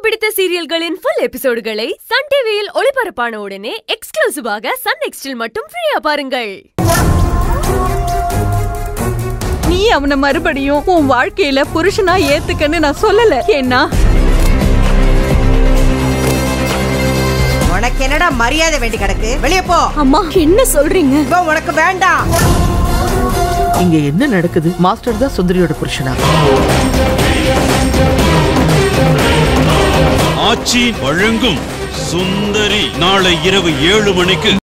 பிடித்த சீரியல்களின் full எபிசோடுகளை Sun டிவியில் ஒளிபரப்பான உடனே எக்ஸ்க்ளூசிவாக சன் நெக்ஸ்டில் மட்டும் ஃப்ரீயா பாருங்கள் நீ அவனை மறுபடியும் உன் வாழ்க்கையில புருஷனா ஏத்துக்கன்னு நான் சொல்லல ஏன்னா உனக்கு என்னடா மரியாதை வேண்டி கிடக்கு வெளியே போ அம்மா என்ன சொல்றீங்க இப்போ உனக்கு வேண்டாம் இங்க என்ன நடக்குது மாஸ்டர் தான் சுந்தரியோட புருஷனா ஆச்சி வழங்கும் சுந்தரி நாளை இரவு ஏழு மணிக்கு